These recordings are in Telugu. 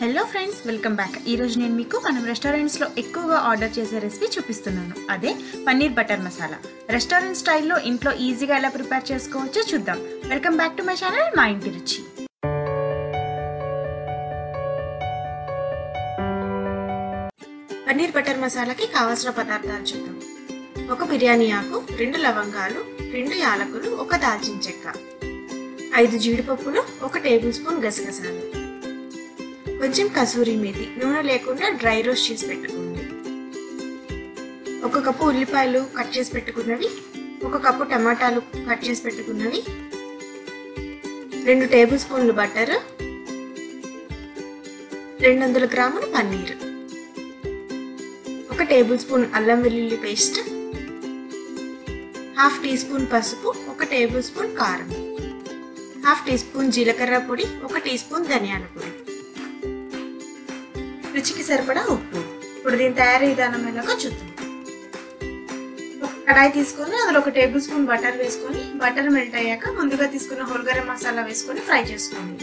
హలో ఫ్రెండ్స్ వెల్కమ్ బ్యాక్ ఈరోజు నేను మీకు మనం రెస్టారెంట్స్లో ఎక్కువగా ఆర్డర్ చేసే రెసిపీ చూపిస్తున్నాను అదే పన్నీర్ బటర్ మసాలా రెస్టారెంట్ స్టైల్లో ఇంట్లో ఈజీగా ఎలా ప్రిపేర్ చేసుకోవచ్చో చూద్దాం welcome back to my channel మా ఇంటి రుచి పన్నీర్ బటర్ మసాలాకి కావాల్సిన పదార్థాలు చూద్దాం ఒక బిర్యానీ ఆకు రెండు లవంగాలు రెండు యాలకులు ఒక దాల్చిన చెక్క ఐదు జీడిపప్పులు ఒక టేబుల్ స్పూన్ గసగసాలు కొంచెం కసూరి మేతి నూనె లేకుండా డ్రై రోస్ట్ చేసి పెట్టుకోండి ఒక కప్పు ఉల్లిపాయలు కట్ చేసి పెట్టుకున్నవి ఒక కప్పు టమాటాలు కట్ చేసి పెట్టుకున్నవి రెండు టేబుల్ స్పూన్లు బటర్ రెండు వందల గ్రాముల పన్నీర్ ఒక టేబుల్ స్పూన్ అల్లం వెల్లుల్లి పేస్ట్ హాఫ్ టీ స్పూన్ పసుపు ఒక టేబుల్ స్పూన్ కారం హాఫ్ టీ స్పూన్ జీలకర్ర పొడి ఒక టీ స్పూన్ ధనియాల పొడి రుచికి సరిపడా ఉప్పు ఇప్పుడు దీని తయారీ విధానం ఎలాగో చూద్దాం ఒక కడాయి తీసుకొని అందులో ఒక టేబుల్ స్పూన్ బటర్ వేసుకొని బటర్ మెల్ట్ అయ్యాక ముందుగా తీసుకున్న హోల్గరం మసాలా వేసుకొని ఫ్రై చేసుకోండి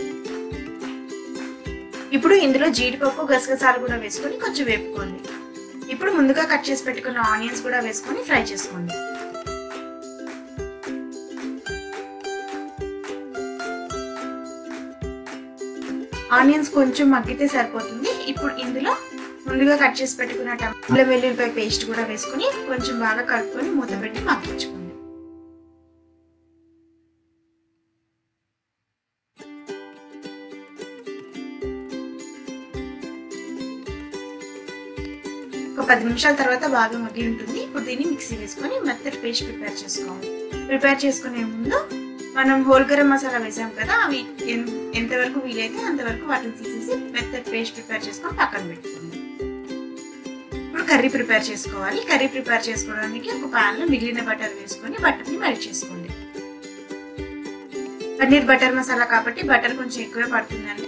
ఇప్పుడు ఇందులో జీడిపప్పు గసగసాలు కూడా వేసుకొని కొంచెం వేపుకోండి ఇప్పుడు ముందుగా కట్ చేసి పెట్టుకున్న ఆనియన్స్ కూడా వేసుకొని ఫ్రై చేసుకోండి ఆనియన్స్ కొంచెం మగ్గితే సరిపోతుంది ఇప్పుడు ఇందులో ముందుగా కట్ చేసి పెట్టుకున్న టమాటా వెల్లుల్లిపాయ పేస్ట్ కూడా వేసుకొని కొంచెం బాగా కలుపుకొని మూత పెట్టి మగ్గించుకోండి ఒక పది నిమిషాల తర్వాత బాగా మగ్గి ఉంటుంది ఇప్పుడు దీన్ని మిక్సీ వేసుకొని మెత్తటి పేస్ట్ ప్రిపేర్ చేసుకోవాలి ప్రిపేర్ చేసుకునే ముందు మనం హోల్ గరం మసాలా వేసాం కదా అవి ఎంతవరకు వీలైతే అంతవరకు వాటిని తీసేసి మెత్తటి పేస్ట్ ప్రిపేర్ చేసుకొని పక్కన పెట్టుకోండి ఇప్పుడు కర్రీ ప్రిపేర్ చేసుకోవాలి కర్రీ ప్రిపేర్ చేసుకోవడానికి ఒక ప్యాన్లో మిగిలిన బటర్ వేసుకొని బటర్ని మెల్ట్ చేసుకోండి పన్నీర్ బటర్ మసాలా కాబట్టి బటర్ కొంచెం ఎక్కువే పడుతుందండి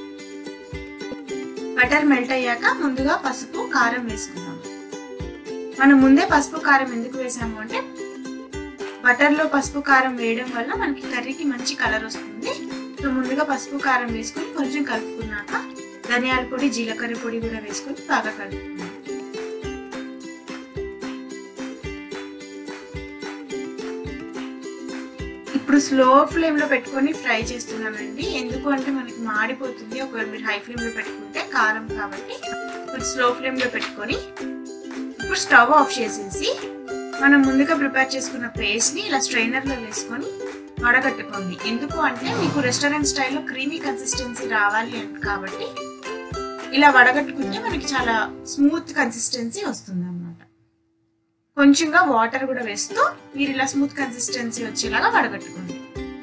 బటర్ మెల్ట్ అయ్యాక ముందుగా పసుపు కారం వేసుకుందాం మనం ముందే పసుపు కారం ఎందుకు వేసాము అంటే బటర్లో పసుపు కారం వేయడం వల్ల మనకి కర్రీకి మంచి కలర్ వస్తుంది సో ముందుగా పసుపు కారం వేసుకొని కొంచెం కలుపుకున్నాక ధనియాల పొడి జీలకర్ర పొడి కూడా వేసుకొని బాగా కలుపుకున్నాం ఇప్పుడు స్లో ఫ్లేమ్ లో పెట్టుకొని ఫ్రై చేస్తున్నానండి ఎందుకు అంటే మనకి మాడిపోతుంది ఒకవేళ మీరు హై ఫ్లేమ్ లో పెట్టుకుంటే కారం కాబట్టి ఇప్పుడు స్లో ఫ్లేమ్ లో పెట్టుకొని ఇప్పుడు స్టవ్ ఆఫ్ చేసేసి మనం ముందుగా ప్రిపేర్ చేసుకున్న పేస్ట్ని ఇలా స్ట్రైనర్లో వేసుకొని వడగట్టుకోండి ఎందుకు అంటే మీకు రెస్టారెంట్ స్టైల్లో క్రీమీ కన్సిస్టెన్సీ రావాలి కాబట్టి ఇలా వడగట్టుకుంటే మనకి చాలా స్మూత్ కన్సిస్టెన్సీ వస్తుంది అనమాట కొంచెంగా వాటర్ కూడా వేస్తూ మీరు ఇలా స్మూత్ కన్సిస్టెన్సీ వచ్చేలాగా వడగట్టుకోండి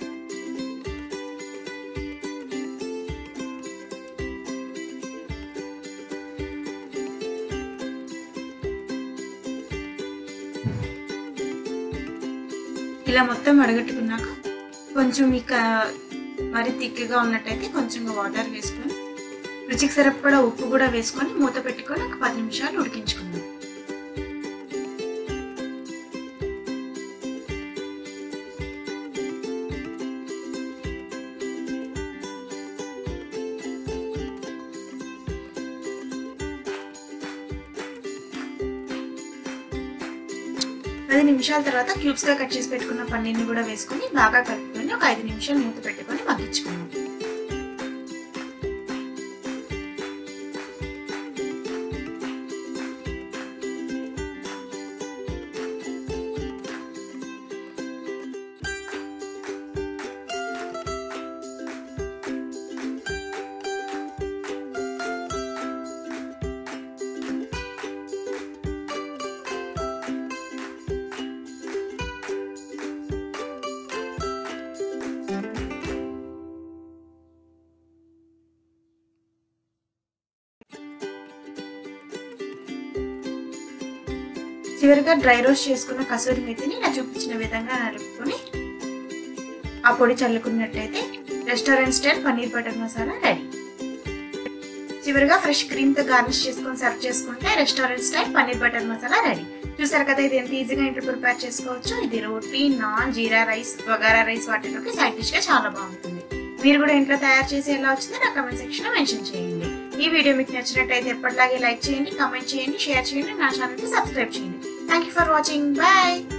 ఇలా మొత్తం వడగట్టుకున్నాక కొంచెం మీకు మరి తిక్కగా ఉన్నట్టయితే కొంచెంగా వాటర్ వేసుకొని రుచికి సరిపడా ఉప్పు కూడా వేసుకొని మూత పెట్టుకొని ఒక పది నిమిషాలు ఉడికించుకుందాం పది నిమిషాల తర్వాత క్యూబ్స్ గా కట్ చేసి పెట్టుకున్న పన్నీర్ని కూడా వేసుకొని బాగా కలుపుకొని ఒక ఐదు నిమిషాలు మూత పెట్టుకొని మగ్గించుకున్నాం చివరిగా డ్రై రోస్ట్ చేసుకున్న కసూరి మెతిని ఇలా చూపించిన విధంగా నలుపుకొని ఆ పొడి చల్లుకున్నట్టయితే restaurant style paneer butter masala ready చివరిగా ఫ్రెష్ క్రీమ్ తో గార్నిష్ చేసుకొని సర్వ్ చేసుకుంటే restaurant style paneer butter masala ready చూసారు కదా ఇది ఎంత ఈజీగా ఇంట్లో ప్రిపేర్ చేసుకోవచ్చు ఇది రోటీ నాన్ జీరా రైస్ బగారా రైస్ వాటిలోకి సైడ్ డిష్ గా చాలా బాగుంటుంది మీరు కూడా ఇంట్లో తయారు చేసి ఎలా వచ్చిందో నా కమెంట్ సెక్షన్ లో మెన్షన్ చేయండి ఈ వీడియో మీకు నచ్చినట్టయితే ఎప్పటిలాగే లైక్ చేయండి కమెంట్ చేయండి షేర్ చేయండి నా ఛానల్ కి సబ్స్క్రైబ్ చేయండి thank you for watching bye